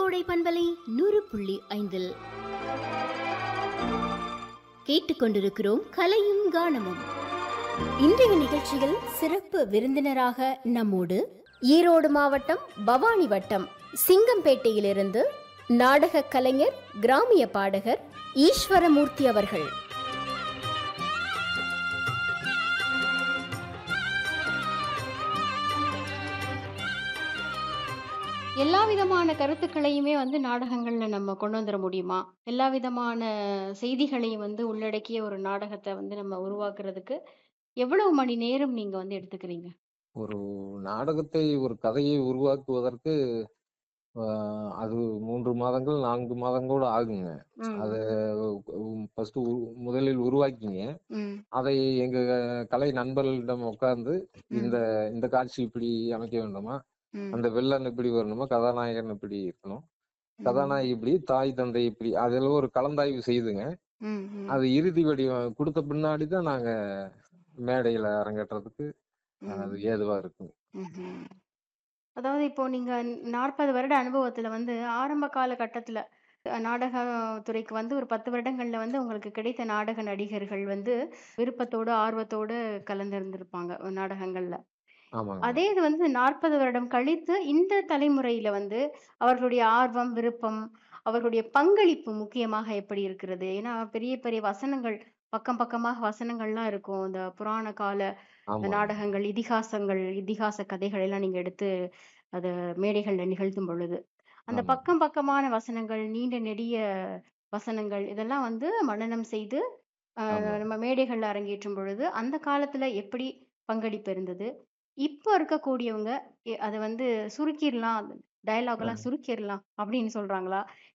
கோடை பண்பலை நூறு புள்ளி ஐந்தில் கேட்டுக்கொண்டிருக்கிறோம் கலையும் கானமும் இன்றைய நிகழ்ச்சியில் சிறப்பு விருந்தினராக நம்மோடு ஈரோடு மாவட்டம் பவானி வட்டம் சிங்கம்பேட்டையிலிருந்து நாடக கலைஞர் கிராமிய பாடகர் ஈஸ்வரமூர்த்தி அவர்கள் எல்லா விதமான கருத்துக்களையுமே வந்து நாடகங்கள்ல நம்ம கொண்டு வந்துட முடியுமா? எல்லா விதமான செய்திகளையும் வந்து உள்ளடக்கிய ஒரு நாடகத்த வந்து நம்ம உருவாக்குறதுக்கு, எவ்வளவு மணி நேரம் நீங்க வந்து எடுத்துக்கிறீங்க? ஒரு நாடகத்தை, ஒரு கதையை உருவாக்குவதற்கு, அ அது 3 மாதங்கள், 4 மாதங்கள் கூட ஆகுங்க. அத ம். ஃபர்ஸ்ட்டு உ முதலில் உருவாக்கிங்க. ம். அதை எங்க கலை நண்பர்களிடம் உட்கார்ந்து, இந்த ம். இந்த காட்சி இப்படி அமைக்க வேண்டுமா? அந்த ம். வில்லன் இப்படி வரணுமா? கதாநாயகன் இப்படி இருக்கணும். ம். கதாநாயகி இப்படி, தாய், தந்தை இப்படி. அதில ஒரு கலந்தாய்வு செய்துங்க. ம். ம். அது இறுதி வடிவம் குடுத்த பின்னாடி தான் நாங்க மேடையில அரங்கேற்றதுக்கு அது ம். ஏதுவா இருக்குங்க. ம்ஹ்ம். அதாவது இப்போ நீங்க 40 வருட அனுபவத்துல வந்து ஆரம்ப காலகட்டத்துல அ நாடக துறைக்கு வந்து ஒரு 10 வருடங்கள்ல வந்து உங்களுக்கு கிடைத்த நாடக நடிகர்கள் வந்து விருப்பத்தோட, ஆர்வத்தோட கலந்திருந்திருப்பாங்க நாடகங்கள்ல. ஆமாங்க. அதே இது வந்து 40 வருடம் கழித்து இந்த தலைமுறையில வந்து அவர்களுடைய ஆர்வம், விருப்பம், அவர்களுடைய பங்களிப்பு முக்கியமாக எப்படி இருக்கிறது? ஏன்னா பெரிய பெரிய வசனங்கள், பக்கம் பக்கமாக வசனங்கள்லாம் இருக்கும். இந்த புராண கால ஆமாங்க. நாடகங்கள், இதிகாசங்கள், இதிகாச கதைகள் எல்லாம் நீங்க எடுத்து அத மேடைகள்ல நிகழ்த்தும் பொழுது, அந்த ஆமாங்க. பக்கம் பக்கமான வசனங்கள், நீண்ட நெடிய வசனங்கள் இதெல்லாம் வந்து மனனம் செய்து, அ ஆமா. நம்ம மேடைகள்ல அரங்கேற்றும் பொழுது, அந்த காலத்துல எப்படி பங்களிப்பு இருந்தது? இப்போ இருக்கக்கூடியவங்க எ அத வந்து சுருக்கிர்லாம், டயலாக்லாம் ஆ. சுருக்கிர்லாம் அப்படின்னு சொல்றாங்களா?